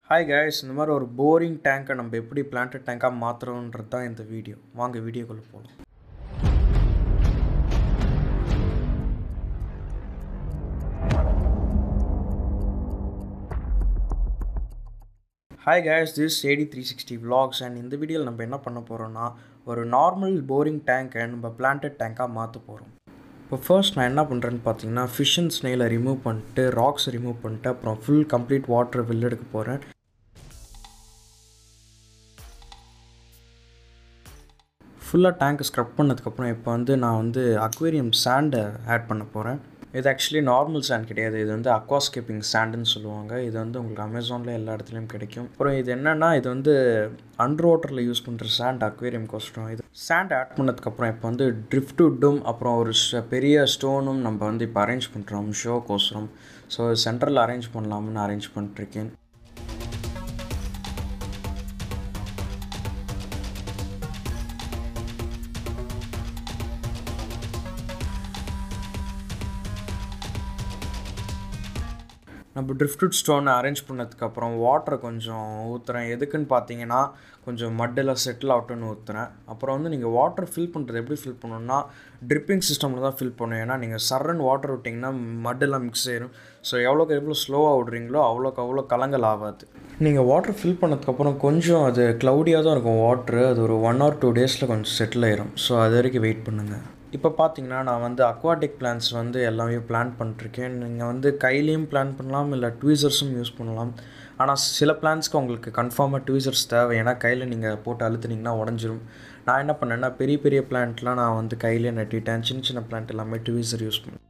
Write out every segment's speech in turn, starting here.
hi guys இந்த மாதிரி ஒரு போரிங் டேங்கை நம்ம எப்படி பிளான்டட் டேங்காக மாற்றுறோன்றது தான் இந்த வீடியோ வாங்க வீடியோக்குள்ளே போகலாம் hi guys this AD three sixty vlogs and இந்த வீடியோவில் நம்ம என்ன பண்ண போகிறோம்னா ஒரு நார்மல் போரிங் டேங்கை நம்ம பிளான்டட் டேங்காக மாற்ற போகிறோம் இப்போ ஃபர்ஸ்ட் நான் என்ன பண்ணுறேன்னு பார்த்தீங்கன்னா ஃபிஷ் அண்ட் ஸ்னெயிலை ரிமூவ் பண்ணிட்டு ராக்ஸ் ரிமூவ் பண்ணிட்டு அப்புறம் ஃபுல் கம்ப்ளீட் வாட்டர் வெளில எடுக்க போகிறேன் ஃபுல்லாக டேங்க் ஸ்க்ரப் பண்ணதுக்கப்புறம் இப்போ வந்து நான் வந்து அக்வேரியம் சாண்டை ஆட் பண்ண போகிறேன் இது ஆக்சுவலி நார்மல் சாண்ட் கிடையாது இது வந்து அக்வாஸ்கேப்பிங் சாண்டுன்னு சொல்லுவாங்க இது வந்து உங்களுக்கு அமேசானில் எல்லா இடத்துலையும் கிடைக்கும் அப்புறம் இது என்னென்னா இது வந்து அண்டர் வாட்டரில் யூஸ் பண்ணுற சாண்ட் அக்வேரியம் கோஸ்டம் இது சாண்ட் ஆட் பண்ணதுக்கப்புறம் இப்போ வந்து ட்ரிஃப்ட் வுட்டும் அப்புறம் ஒரு ஸ்- பெரிய ஸ்டோனும் நம்ம வந்து இப்போ அரேஞ்ச் பண்ணுறோம் ஷோ கோசரம் ஸோ சென்ட்ரல் அரேஞ்ச் பண்ணலாம்னு அரேஞ்ச் பண்ணிட்டுருக்கேன் நம்ம ட்ரிஃப்டட் ஸ்டோனை அரேஞ்ச் பண்ணதுக்கப்புறம் வாட்டரை கொஞ்சம் ஊற்றுறேன் எதுக்குன்னு பார்த்தீங்கன்னா கொஞ்சம் மட்டில் செட்டில் ஆகட்டும்னு ஊற்றுறேன் அப்புறம் வந்து நீங்கள் வாட்டர் ஃபில் பண்ணுறது எப்படி ஃபில் பண்ணணும்னா ட்ரிப்பிங் சிஸ்டமில் தான் ஃபில் பண்ணணும் ஏன்னா நீங்கள் சரன் வாட்டர் விட்டிங்கன்னா மட்டெல்லாம் மிக்ஸ் ஆயிரும் ஸோ எவ்வளோக்கு எவ்வளோ ஸ்லோவாக விட்றீங்களோ அவ்வளோக்கு அவ்வளோ கலங்கல் ஆகாது நீங்கள் வாட்டர் ஃபில் பண்ணதுக்கப்புறம் கொஞ்சம் அது க்ளவுடியாக தான் இருக்கும் வாட்ரு அது ஒரு ஒன் ஆர் டூ டேஸில் கொஞ்சம் செட்டில் ஆயிரும் ஸோ அது வரைக்கும் வெயிட் பண்ணுங்கள் இப்போ பார்த்தீங்கன்னா நான் வந்து அக்வாட்டிக் பிளான்ஸ் வந்து எல்லாமே பிளான் பண்ணிருக்கேன் நீங்கள் வந்து கையிலையும் பிளான் பண்ணலாம் இல்லை ட்வீசர்ஸும் யூஸ் பண்ணலாம் ஆனால் சில பிளான்ஸ்க்கு உங்களுக்கு கன்ஃபார்மாக ட்வீசர்ஸ் தேவை ஏன்னா கையில் நீங்கள் போட்டு அழுத்துனீங்கன்னா உடஞ்சிரும் நான் என்ன பண்ணேன்னா பெரிய பெரிய பிளான்ட்லாம் நான் வந்து கையிலே நட்டிட்டேன் சின்ன சின்ன பிளான்ட் எல்லாமே ட்வீசர் யூஸ் பண்ணேன்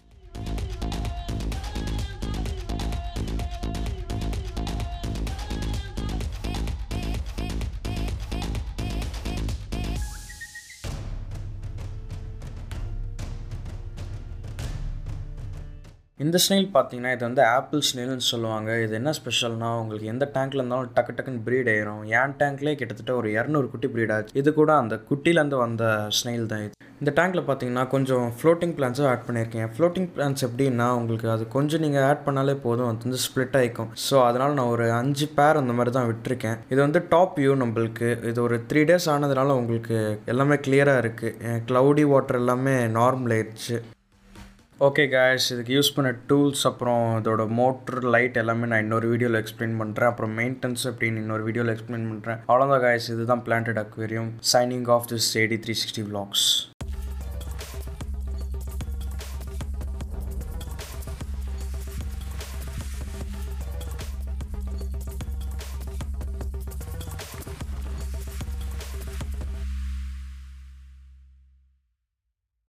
இந்த ஸ்னெயில் பார்த்தீங்கன்னா இது வந்து ஆப்பிள் ஸ்னெயில்னு சொல்லுவாங்க இது என்ன ஸ்பெஷல்னா உங்களுக்கு எந்த டேங்க்ல இருந்தாலும் டக்கு டக்குன்னு ப்ரீட் ஆயிரும் என் டேங்க்லேயே கிட்டத்தட்ட ஒரு இரநூறு குட்டி ப்ரீட் ஆச்சு இது கூட அந்த குட்டிலேருந்து வந்த ஸ்னெயில் தான் இது இந்த டேங்க்ல பார்த்தீங்கன்னா கொஞ்சம் ஃப்ளோட்டிங் பிளான்ஸும் ஆட் பண்ணியிருக்கேன் ஃப்ளோட்டிங் பிளான்ஸ் எப்படின்னா உங்களுக்கு அது கொஞ்சம் நீங்கள் ஆட் பண்ணாலே போதும் அது வந்து ஸ்ப்ளிட் ஆகிக்கும் ஸோ அதனால் நான் ஒரு அஞ்சு பேர் அந்த மாதிரி தான் விட்டுருக்கேன் இது வந்து டாப் வியூ நம்மளுக்கு இது ஒரு த்ரீ டேஸ் ஆனதுனால உங்களுக்கு எல்லாமே கிளியராக இருக்குது க்ளவுடி வாட்டர் எல்லாமே நார்மல் ஆயிடுச்சு ஓகே guys இதுக்கு யூஸ் பண்ண டூல்ஸ் அப்புறம் இதோட மோட்ரு லைட் எல்லாமே நான் இன்னொரு வீடியோவில் எக்ஸ்பிளைன் பண்ணுறேன் அப்புறம் மெயின்டெனன்ஸ் அப்படின்னு இன்னொரு வீடியோவில் எக்ஸ்பிளைன் பண்ணுறேன் அவ்வளோதான் guys இதுதான் planted aquarium signing off this AD three sixty vlogs